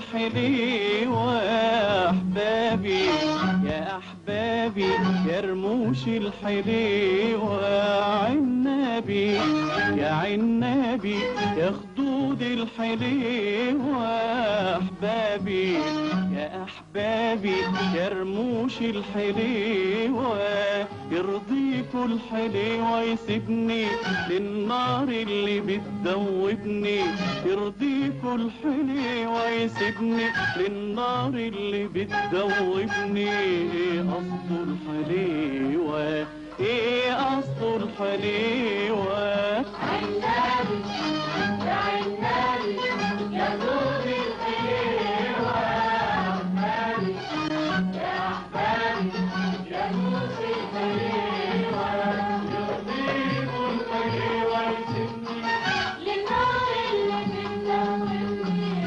الحليوة يا أحبابي يا أحبابي يا رموش الحليوة عنابي يا عنابي يا خدود الحليوة يا أحبابي يا أحبابي يا رموش الحليوة يرضيكوا الحليوة يسيبني للنار اللي بتدوبني يرضيكوا الحليوة يسيبني للنار اللي بتدوبني ايه قصده الحليوة ايه قصده الحليوة عنابي يا عنابي يا دود الحليوة يا أحبابي يا أحبابي يا دود الحليوة يرضيكوا الحليوة يسيبني للنار اللي بتدوبني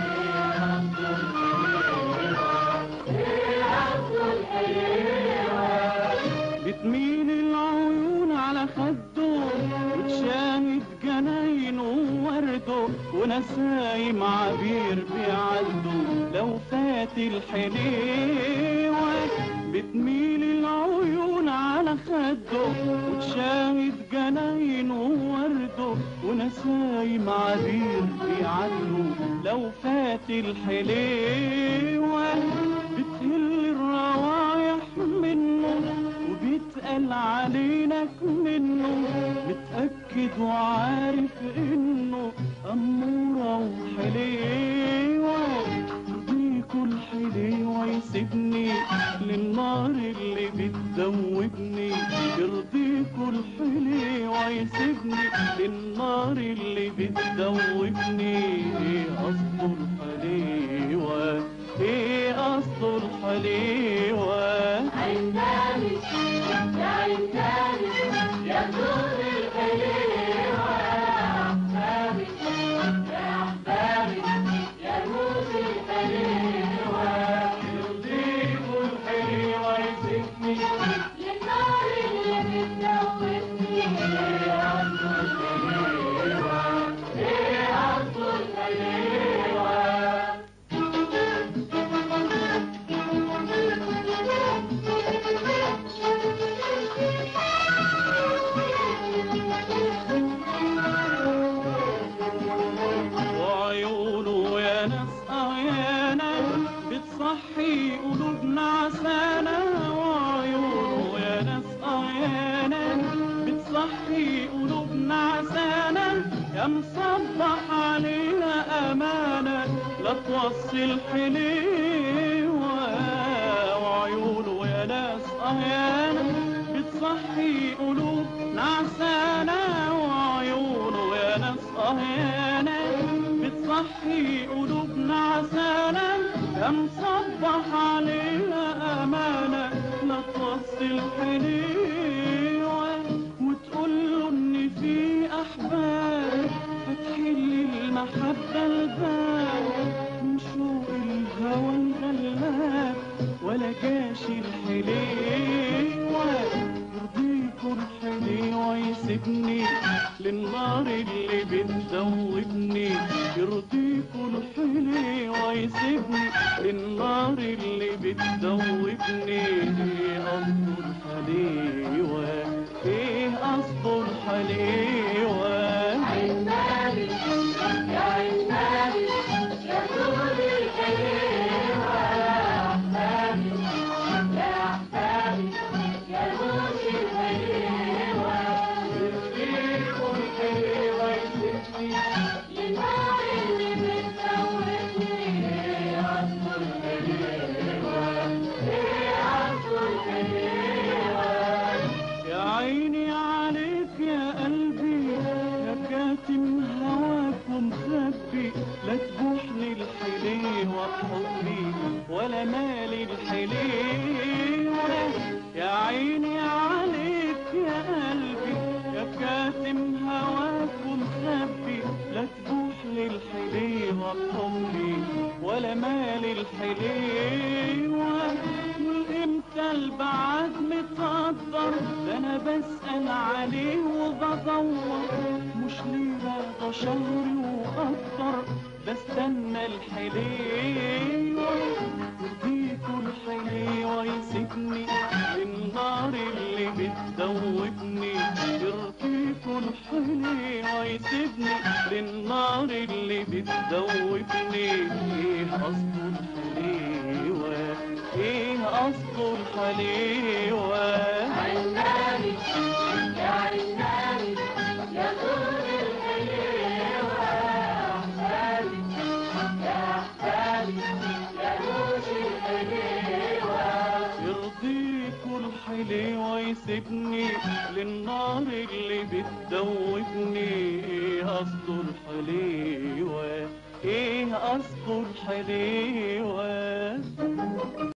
إيه قصده الحليوة بتميل العيون على خده وتشاهد جناينه وورده ونسايم عبير بيعدوا لو فات الحليوة بتميل العيون على خده وتشاهد جناينه وورده ونسايم عبير بيعدوا لو فات الحليوة بتهل الروايح منه وبيتقل علينك منه متأكد وعارف انه أمورة وحليوة يرضيكوا الحليوة يسيبني للنار اللي بتدوبني يرضيكوا الحليوة يسيبني للنار اللي بتدوبني ايه قصده الحليوة ايه قصده الحليوة عنابي يا عنابي يا دود الحليوة يا أحبابي يا أحبابي يا دود الحليوة يرضيكوا الحليوة يسيبني للنار اللي بتدوبني إيه قصده الحليوة إيه قصده الحليوة وعيونه يا ناس أعيانا بتصحي قلوبنا عسانا وعيونه يا ناس أعيانا بتصحي قلوبنا عسانا يا مصبح علينا أمانة لا توصي الحليوة وعيونه يا ناس أعيانا بتصحي قلوبنا عسانا وعيونه يا ناس أهيانا بتصحي قلوبنا عسانا يا مصبح علينا أمانة لا توصي الحليوة وتقول له إن في أحباب فتحل المحبة الباب من شوق الهوى الغلاب ولا جاش الحليوة يرضيكوا الحليوة يسيبني للنار اللي بتدوبني يرضيكوا الحليوة يسيبني للنار اللي بتدوبني ايه قصده الحليوة ايه قصده الحليوة عنابي يا عنابي يا دود الحليوة يا أحبابي يا أحبابي يا دود الحليوة يرضيكوا الحليوة يسيبني للنار اللي بتدوبني إيه قصده الحليوة إيه قصده الحليوة يا عيني عليك يا قلبي يا كاتم هواك ومخبي لا تبوحني الحليوة بحبي ولا مالي الحليوة يا عيني عليك يا قلبي يا كاتم هواك ومخبي لا تبوحني الحليوة بحبي ولا مالي الحليوة والامتى البعد متقدر ده انا بسأل عليه وبدور مش ليه بقى شهري واكتر بستنى الحليوة يرضيكوا الحليوة يسيبني للنار اللي بتدوبني يرضيكوا الحليوة يسيبني للنار اللي بتدوبني ايه قصده الحليوة ايه قصده الحليوة عناني يا عناني يا طول الحليوة أحبابي يا أحبابي يا روش الحليوة يرضيكوا الحليوة يسيبني للنار اللي بتدوبني ايه قصده الحليوة ايه قصده الحليوة